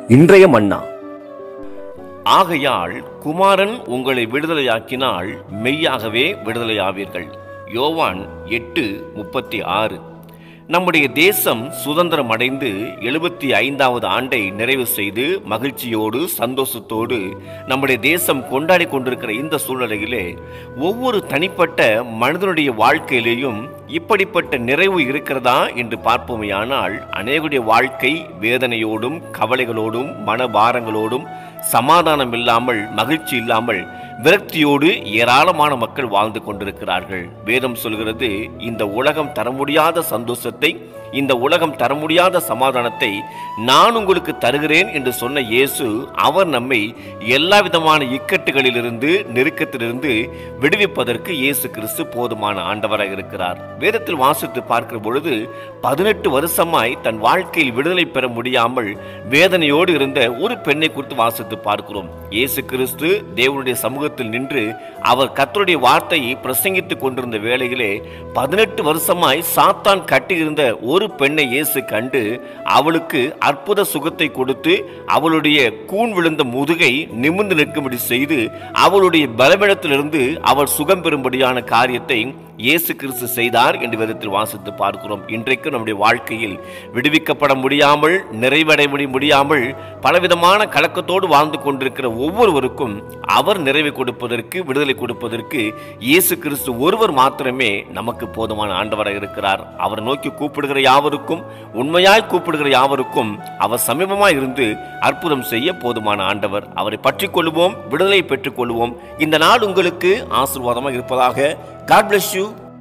இன்றைய மன்னா ஆகையால் குமாரன் உங்களை விடுதலையாக்கினால் மெய்யாகவே விடுதலையாவீர்கள் யோவான் எட்டு முப்பத்தி ஆறு நம்முடைய தேசம் சுதந்திரம் அடைந்து எழுபத்தி ஐந்தாவது ஆண்டை நிறைவு செய்து மகிழ்ச்சியோடு சந்தோஷத்தோடு நம்முடைய தேசம் கொண்டாடி கொண்டிருக்கிற இந்த சூழ்நிலையிலே ஒவ்வொரு தனிப்பட்ட மனிதனுடைய வாழ்க்கையிலேயும் இப்படிப்பட்ட நிறைவு இருக்கிறதா என்று பார்ப்போமேயானால் அநேகருடைய வாழ்க்கை வேதனையோடும் கவலைகளோடும் மனபாரங்களோடும் சமாதானம் இல்லாமல் மகிழ்ச்சி இல்லாமல் விரக்தியோடு ஏராளமான மக்கள் வாழ்ந்து கொண்டிருக்கிறார்கள் வேதம் சொல்கிறது இந்த உலகம் தர முடியாத சந்தோஷத்தை இந்த உலகம் தர முடியாத சமாதானத்தை நான் உங்களுக்கு தருகிறேன் என்று சொன்ன இயேசு அவர் நம்மை எல்லா விதமான இக்கட்டுகளிலிருந்து நெருக்கத்திலிருந்து விடுவிப்பதற்கு இயேசு கிறிஸ்து போதுமான ஆண்டவராக இருக்கிறார் வேதத்தில் வாசித்து பார்க்கிற பொழுது பதினெட்டு வருஷமாய் தன் வாழ்க்கையில் விடுதலை பெற முடியாமல் வேதனையோடு இருந்த ஒரு பெண்ணை குறித்து வாசித்து பார்க்கிறோம் இயேசு கிறிஸ்து தேவனுடைய சமூகத்தில் நின்று அவர் கர்த்தருடைய வார்த்தையை பிரசங்கித்துக் கொண்டிருந்த வேளையிலே பதினெட்டு வருஷமாய் சாத்தான் கட்டியிருந்த ஒரு பெண்ணை இயேசு கண்டு அவளுக்கு அற்புத சுகத்தை கொடுத்து அவளுடைய கூன் விழுந்த முதுகை நிமிர்ந்து நிற்கும்படி செய்து அவளுடைய பலவீனத்திலிருந்து அவள் சுகம் பெறும்படியான காரியத்தை இயேசு கிறிஸ்து செய்தார் என்று விதத்தில் வாசித்து பார்க்கிறோம் இன்றைக்கு நம்முடைய வாழ்க்கையில் விடுவிக்கப்பட முடியாமல் நிறைவடைய முடியாமல் பலவிதமான கலக்கத்தோடு வாழ்ந்து கொண்டிருக்கிற ஒவ்வொருவருக்கும் அவர் நிறைவை கொடுப்பதற்கு விடுதலை கொடுப்பதற்கு இயேசு கிறிஸ்து ஒருவர் மாத்திரமே நமக்கு போதுமான ஆண்டவராக இருக்கிறார் அவர் நோக்கி கூப்பிடுகிற யாவருக்கும் உண்மையாய் கூப்பிடுகிற யாவருக்கும் அவர் சமீபமாய் இருந்து அற்புதம் செய்ய போதுமான ஆண்டவர் அவரை பற்றி கொள்வோம் விடுதலை பெற்றுக் கொள்வோம் இந்த நாள் உங்களுக்கு ஆசீர்வாதமாக இருப்பதாக காட் bless யூ